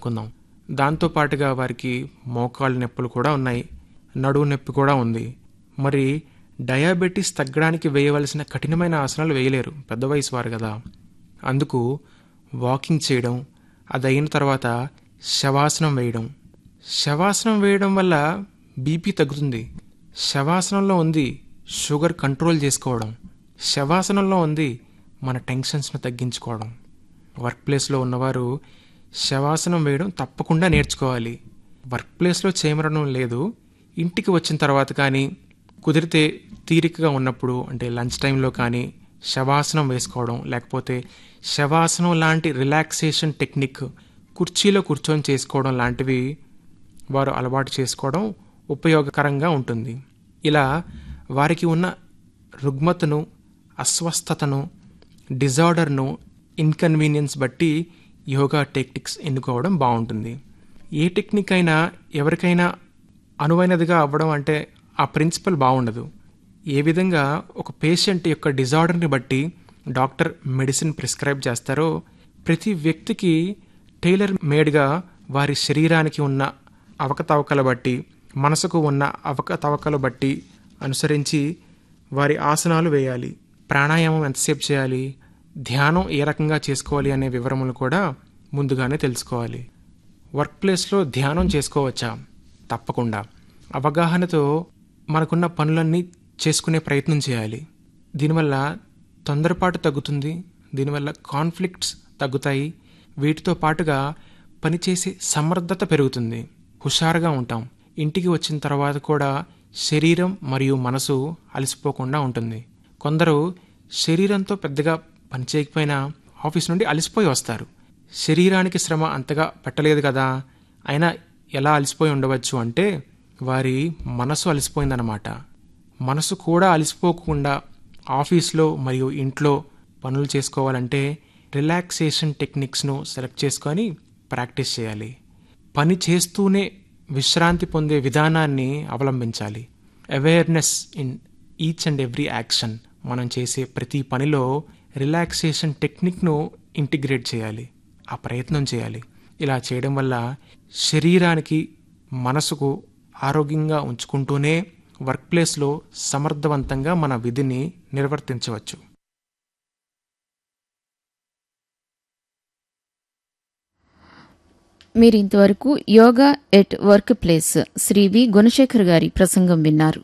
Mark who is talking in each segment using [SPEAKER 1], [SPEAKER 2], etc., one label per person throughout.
[SPEAKER 1] అనుకుందాం దాంతో పాటుగా వారికి మోకాళ్ళ నొప్పులు కూడా ఉన్నాయి నడువు నొప్పి కూడా ఉంది మరి డయాబెటీస్ తగ్గడానికి వేయవలసిన కఠినమైన ఆసనాలు వేయలేరు పెద్ద వయసు వారు కదా అందుకు వాకింగ్ చేయడం అది అయిన తర్వాత శవాసనం వేయడం శవాసనం వేయడం వల్ల బీపీ తగ్గుతుంది శవాసనంలో ఉంది షుగర్ కంట్రోల్ చేసుకోవడం శవాసనంలో ఉంది మన టెన్షన్స్ను తగ్గించుకోవడం వర్క్ ప్లేస్లో ఉన్నవారు శవాసనం వేయడం తప్పకుండా నేర్చుకోవాలి వర్క్ ప్లేస్లో చేయమనడం లేదు ఇంటికి వచ్చిన తర్వాత కానీ కుదిరితే తీరికగా ఉన్నప్పుడు అంటే లంచ్ టైంలో కానీ శవాసనం వేసుకోవడం లేకపోతే శవాసనం లాంటి రిలాక్సేషన్ టెక్నిక్ కుర్చీలో కూర్చొని చేసుకోవడం లాంటివి వారు అలవాటు చేసుకోవడం ఉపయోగకరంగా ఉంటుంది ఇలా వారికి ఉన్న రుగ్మతను అస్వస్థతను డిజార్డర్ను ఇన్కన్వీనియన్స్ బట్టి యోగా టెక్నిక్స్ ఎన్నుకోవడం బాగుంటుంది ఏ టెక్నిక్ అయినా ఎవరికైనా అనువైనదిగా అవ్వడం అంటే ఆ ప్రిన్సిపల్ బాగుండదు ఏ విధంగా ఒక పేషెంట్ యొక్క డిజార్డర్ని బట్టి డాక్టర్ మెడిసిన్ ప్రిస్క్రైబ్ చేస్తారో ప్రతి వ్యక్తికి టైలర్ మేడ్గా వారి శరీరానికి ఉన్న అవకతవకల బట్టి మనసుకు ఉన్న అవకతవకలు బట్టి అనుసరించి వారి ఆసనాలు వేయాలి ప్రాణాయామం ఎంతసేపు చేయాలి ధ్యానం ఏ రకంగా చేసుకోవాలి అనే వివరములు కూడా ముందుగానే తెలుసుకోవాలి వర్క్ ప్లేస్లో ధ్యానం చేసుకోవచ్చా తప్పకుండా అవగాహనతో మనకున్న పనులన్నీ చేసుకునే ప్రయత్నం చేయాలి దీనివల్ల తొందరపాటు తగ్గుతుంది దీనివల్ల కాన్ఫ్లిక్ట్స్ తగ్గుతాయి వీటితో పాటుగా పనిచేసే సమర్థత పెరుగుతుంది హుషారుగా ఉంటాం ఇంటికి వచ్చిన తర్వాత కూడా శరీరం మరియు మనసు అలసిపోకుండా ఉంటుంది కొందరు శరీరంతో పెద్దగా పని చేయకపోయినా ఆఫీస్ నుండి అలసిపోయి వస్తారు శరీరానికి శ్రమ అంతగా పెట్టలేదు కదా అయినా ఎలా అలసిపోయి ఉండవచ్చు అంటే వారి మనసు అలసిపోయిందన్నమాట మనసు కూడా అలసిపోకుండా ఆఫీస్లో మరియు ఇంట్లో పనులు చేసుకోవాలంటే రిలాక్సేషన్ టెక్నిక్స్ను సెలెక్ట్ చేసుకొని ప్రాక్టీస్ చేయాలి పని చేస్తూనే విశ్రాంతి పొందే విధానాన్ని అవలంబించాలి awareness in each and every action మనం చేసే ప్రతి పనిలో రిలాక్సేషన్ టెక్నిక్ను ఇంటిగ్రేట్ చేయాలి ఆ ప్రయత్నం చేయాలి ఇలా చేయడం వల్ల శరీరానికి మనసుకు ఆరోగ్యంగా ఉంచుకుంటూనే వర్క్ ప్లేస్లో సమర్థవంతంగా మన విధిని నిర్వర్తించవచ్చు
[SPEAKER 2] మీరు ఇంతవరకు yoga at workplace Shri V Gunasekhar గారి ప్రసంగం విన్నారు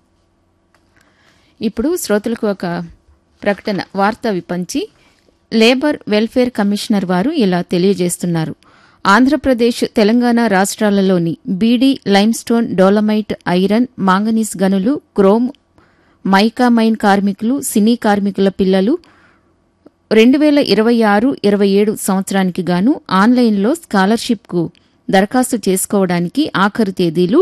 [SPEAKER 2] ఇప్పుడు శ్రోతలకు ఒక ప్రకటన వార్తా విపంచి లేబర్ వెల్ఫేర్ కమిషనర్ వారు ఇలా తెలియజేస్తున్నారు ఆంధ్రప్రదేశ్ తెలంగాణ రాష్ట్రాలలోని beedi limestone dolomite iron manganese గనులు క్రోమ్ మైకామైన్ కార్మికులు సినీ కార్మికుల పిల్లలు రెండు వేల ఇరవై ఆరు ఇరవై ఏడు సంవత్సరానికి గాను ఆన్లైన్లో స్కాలర్షిప్కు దరఖాస్తు చేసుకోవడానికి ఆఖరు తేదీలు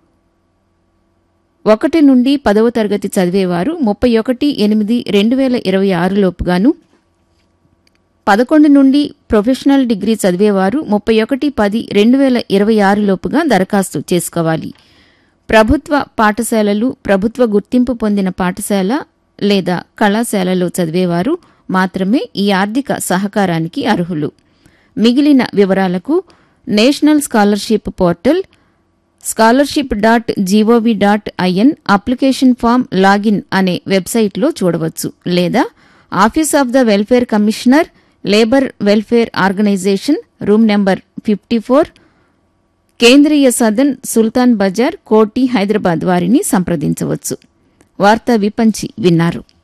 [SPEAKER 2] ఒకటి నుండి పదవ తరగతి చదివేవారు ముప్పై ఒకటి ఎనిమిది రెండు వేల ఇరవై ఆరులోపుగాను పదకొండు నుండి ప్రొఫెషనల్ డిగ్రీ చదివేవారు ముప్పై ఒకటి పది రెండు వేల ఇరవై ఆరులోపుగా దరఖాస్తు చేసుకోవాలి ప్రభుత్వ పాఠశాలలు ప్రభుత్వ గుర్తింపు పొందిన పాఠశాల లేదా కళాశాలలో చదివేవారు మాత్రమే ఈ ఆర్థిక సహకారానికి అర్హులు మిగిలిన వివరాలకు national scholarship portal scholarship dot GOV dot IN application form login అనే వెబ్సైట్లో చూడవచ్చు లేదా office of the welfare commissioner labour welfare organisation room number fifty four Kendriya Sadan సుల్తాన్ బజార్ కోటి హైదరాబాద్ వారిని సంప్రదించవచ్చు వార్తా విపంచి విన్నారు